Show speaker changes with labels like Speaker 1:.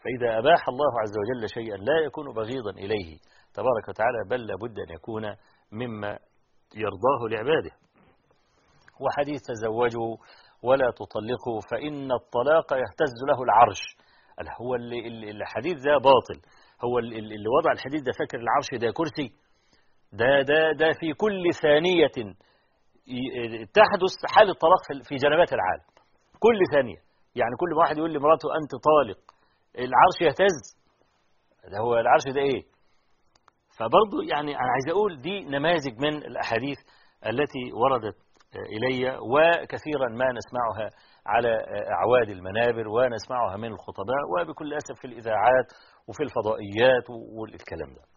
Speaker 1: فإذا أباح الله عز وجل شيئا لا يكون بغيضا إليه تبارك وتعالى بل لابد أن يكون مما يرضاه لعباده وحديث تزوجوا ولا تطلقوا فإن الطلاق يهتز له العرش هو اللي الحديث ده باطل هو اللي وضع الحديث ده فاكر العرش ده كرسي ده ده ده في كل ثانية تحدث حالة طلاق في جنبات العالم كل ثانية يعني كل واحد يقول لمراته أنت طالق العرش يهتز ده هو العرش ده إيه فبرضه يعني أنا عايز أقول دي نماذج من الأحاديث التي وردت إلي وكثيرا ما نسمعها على أعواد المنابر ونسمعها من الخطباء وبكل أسف في الإذاعات وفي الفضائيات والكلام ده